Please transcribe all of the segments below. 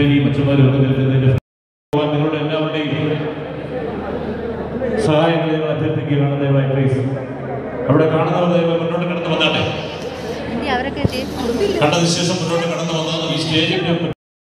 തിരുമേനിയും അച്ഛന്മാരും ഒക്കെ നിൽക്കുന്നതിന്റെ ഭഗവാൻ നിങ്ങളുടെ എല്ലാവരുടെയും സഹായങ്ങൾ ഞങ്ങൾ അഭ്യർത്ഥിക്കുകയാണ് ദയവായി പ്ലീസ് അവിടെ കാണുന്നവർ ദയവായി മുന്നോട്ട് കടന്നു വന്നാട്ടെ എന്തി അവരൊക്കെ എത്തി കണ്ടതിന് ശേഷം മുന്നോട്ട് കടന്നു വന്ന് ഈ സ്റ്റേജിന്റെ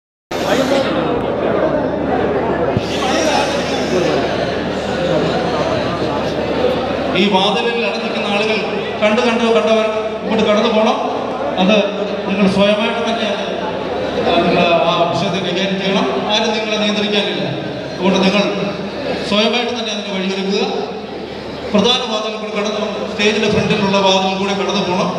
ഈ വാതിലിൽ അടഞ്ഞിരിക്കുന്ന ആളുകൾ കണ്ടു കണ്ടു കണ്ടവർ ഇങ്ങോട്ട് കടന്നു പോകണം അത് നിങ്ങൾ സ്വയമായിട്ട് തന്നെ അത് നിങ്ങൾ ആ വിഷയത്തെ കൈകാര്യം ചെയ്യണം ആരും നിങ്ങളെ നിയന്ത്രിക്കാനില്ല അതുകൊണ്ട് നിങ്ങൾ സ്വയമായിട്ട് തന്നെ അതിന് വഴിയൊരുക്കുക പ്രധാന വാതിൽ കൂടി കടന്നു സ്റ്റേജിന്റെ ഫ്രണ്ടിലുള്ള വാതിൽ കൂടി കടന്നു പോകണം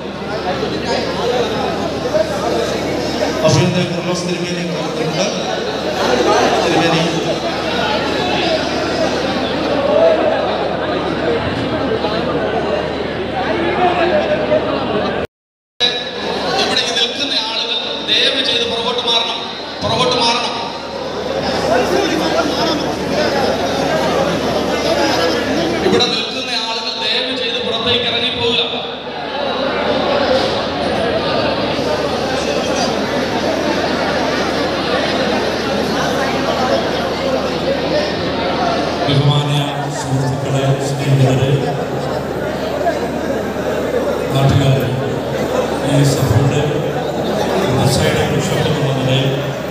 അഭിനന്ദ കുർലോസ് തിരുമേനി ഉണ്ട് തിരുമേനി ഇവിടെ ഈ നിൽക്കുന്ന ആളുകൾ ദയവ് ചെയ്ത് പുറകോട്ട് മാറണം പുറകോട്ട് മാറണം ഇവിടെ നിൽക്കുന്ന ആളുകൾ ദയവ് ചെയ്ത് പുറത്തേക്ക് ഇറങ്ങി പോവുക ബഹുമാന്യ സുഹൃത്തുക്കളെ സ്നേഹിതരെ നാട്ടുകാരെ ഈ സഭയുടെ സൈഡ് ശബ്ദമുള്ളതിനെ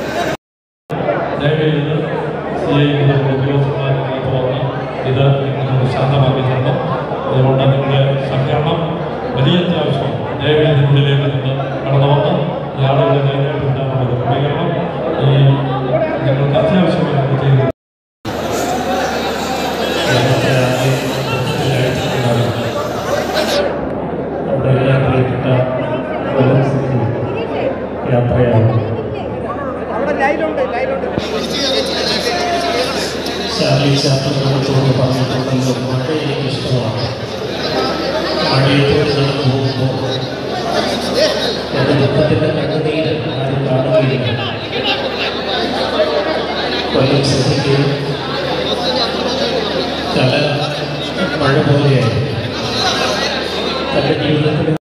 ദയവേത് സി ഐ ഉദ്യോഗസ്ഥന്മാരിലേക്ക് വന്ന് ഇത് നിങ്ങൾ ശാന്തമാക്കി തരണം അതുകൊണ്ട് നിങ്ങളുടെ സഹകരണം വലിയ അത്യാവശ്യം ദയവേദിനുള്ളിലേക്ക് നിന്ന് കടന്നു വന്ന് ഈ ആളുകളെ നേരിട്ടുണ്ടാകുന്ന ഒരു ക്രമീകരണം ഈ നിങ്ങൾക്ക് അത്യാവശ്യമായി ചെയ്തു നമ്മുടെ എല്ലാ പ്രിയപ്പെട്ട കൊല്ലം സിറ്റി യാത്രയാണ് ചാർലി ചാപ്റ്റർ കുടുംബത്തോട് പറഞ്ഞിട്ടുണ്ടല്ലോ മഴ എനിക്ക് ഇഷ്ടമാണ് മഴയത്തോട് നടന്നു പോകുമ്പോൾ എൻ്റെ ദുഃഖത്തിൻ്റെ കണ്ണുനീര് ആരും കാണുകയില്ല കൊല്ലം സിറ്റിക്ക് കല മഴ പോലെയായി തൻ്റെ ജീവിതത്തിൽ